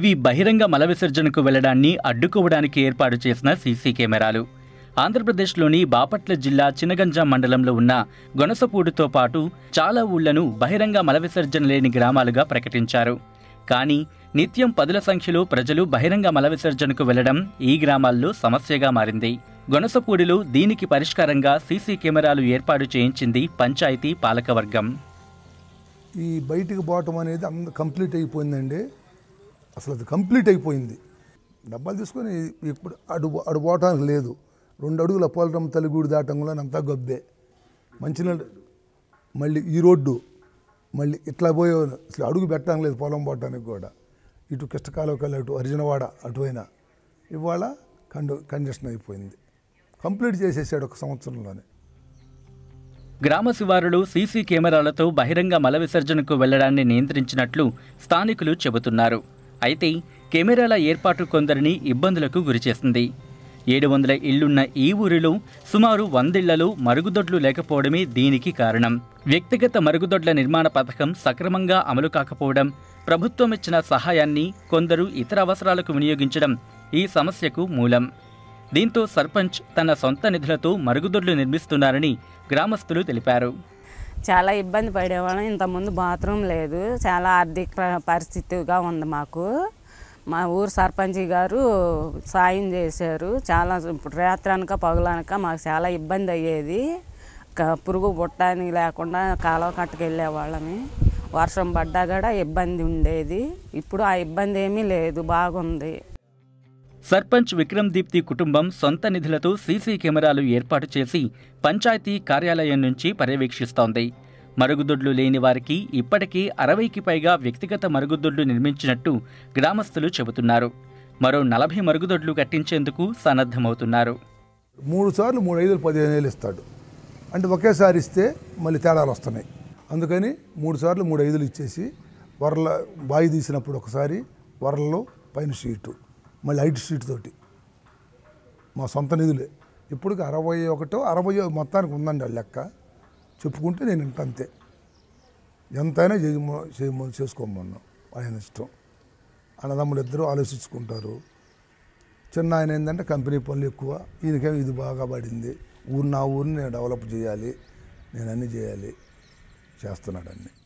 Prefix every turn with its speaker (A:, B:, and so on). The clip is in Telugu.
A: ఇవి బహిరంగ మల విసర్జనకు వెళ్లడాన్ని అడ్డుకోవడానికి ఏర్పాటు చేసిన సీసీ కెమెరాలు ఆంధ్రప్రదేశ్లోని బాపట్ల జిల్లా చినగంజాం మండలంలో ఉన్న గొనసపూడితో పాటు చాలా ఊళ్లను బహిరంగ మల విసర్జన లేని గ్రామాలుగా ప్రకటించారు కానీ నిత్యం పదుల సంఖ్యలో ప్రజలు బహిరంగ మల విసర్జనకు వెళ్లడం ఈ గ్రామాల్లో సమస్యగా మారింది గొనసపూడిలో దీనికి పరిష్కారంగా సీసీ కెమెరాలు ఏర్పాటు చేయించింది పంచాయతీ పాలకవర్గం
B: ఈ బయటికి పోవటం అనేది అంత కంప్లీట్ అయిపోయిందండి అసలు అది కంప్లీట్ అయిపోయింది డబ్బాలు తీసుకొని ఇప్పుడు అడు అడు పోవటానికి లేదు రెండు అడుగుల పోలరం తలిగూడు దాటంలో అంతా గబ్బే మంచినీళ్ళు మళ్ళీ ఈ రోడ్డు మళ్ళీ ఇట్లా పోయే అసలు అడుగు పెట్టడానికి లేదు పొలం పోవటానికి కూడా ఇటు కిష్టకాలకల్ అటు అర్జునవాడ అటువైనా ఇవాళ కండు కంజెషన్ అయిపోయింది కంప్లీట్ చేసేసాడు ఒక సంవత్సరంలోనే
A: గ్రామ శివారులు సీసీ కెమెరాలతో బహిరంగ మల విసర్జనకు వెళ్లడాన్ని నియంత్రించినట్లు స్థానికులు చెబుతున్నారు అయితే కెమెరాల ఏర్పాటు కొందరిని ఇబ్బందులకు గురిచేసింది ఏడు వందల ఇళ్లున్న ఈ ఊరిలో సుమారు వందిళ్లలో మరుగుదొడ్లు లేకపోవడమే దీనికి కారణం వ్యక్తిగత మరుగుదొడ్ల నిర్మాణ పథకం సక్రమంగా అమలు కాకపోవడం ప్రభుత్వం ఇచ్చిన సహాయాన్ని కొందరు ఇతర అవసరాలకు వినియోగించడం ఈ సమస్యకు మూలం దీంతో సర్పంచ్ తన సొంత నిధులతో మరుగుదొడ్లు నిర్మిస్తున్నారని గ్రామస్తులు తెలిపారు
C: చాలా ఇబ్బంది పడేవాళ్ళం ఇంతకుముందు బాత్రూమ్ లేదు చాలా ఆర్థిక ప- పరిస్థితిగా ఉంది మాకు మా ఊరు సర్పంచ్ గారు సాయం చేశారు చాలా ఇప్పుడు రాత్రనక పగులనక మాకు చాలా ఇబ్బంది అయ్యేది క- పురుగు పుట్టడానికి లేకుండా కాలువ కట్టుకు వెళ్ళేవాళ్ళమి వర్షం పడ్డా కూడా ఇబ్బంది ఉండేది ఇప్పుడు ఆ ఇబ్బంది ఏమీ లేదు బాగుంది
A: సర్పంచ్ విక్రమ్ దీప్తి కుటుంబం సొంత నిధులతో సీసీ కెమెరాలు ఏర్పాటు చేసి పంచాయతీ కార్యాలయం నుంచి పర్యవేక్షిస్తోంది మరుగుదొడ్లు లేని వారికి ఇప్పటికీ అరవైకి పైగా వ్యక్తిగత మరుగుదొడ్లు నిర్మించినట్టు గ్రామస్తులు చెబుతున్నారు మరో నలభై మరుగుదొడ్లు కట్టించేందుకు సన్నద్ధమవుతున్నారు
B: మూడు సార్లు మూడు ఐదులు పదిహేను వేలు ఇస్తాడు అంటే ఒకేసారి ఇస్తే మళ్ళీ తేడాలు వస్తున్నాయి అందుకని మూడు సార్లు మూడు ఐదులు ఇచ్చేసి వరల బావి తీసినప్పుడు ఒకసారి వరలలో పైన షీటు మళ్ళీ హైట్ షీట్ తోటి మా సొంత నిధులే ఇప్పటికి అరవై ఒకటో అరవై మొత్తానికి ఉందండి ఆ లెక్క చెప్పుకుంటే నేను ఇంత అంతే ఎంతైనా చేయమో చేయమో చేసుకోమన్నాం ఆయన ఇష్టం అన్నదమ్ములు ఇద్దరు ఆలోచించుకుంటారు చిన్న ఆయన ఏంటంటే కంపెనీ పనులు ఎక్కువ ఈయనకేమో ఇది బాగా పడింది ఊరు నా ఊరిని నేను డెవలప్ చేయాలి నేను అన్నీ చేయాలి చేస్తున్నాడు అన్నీ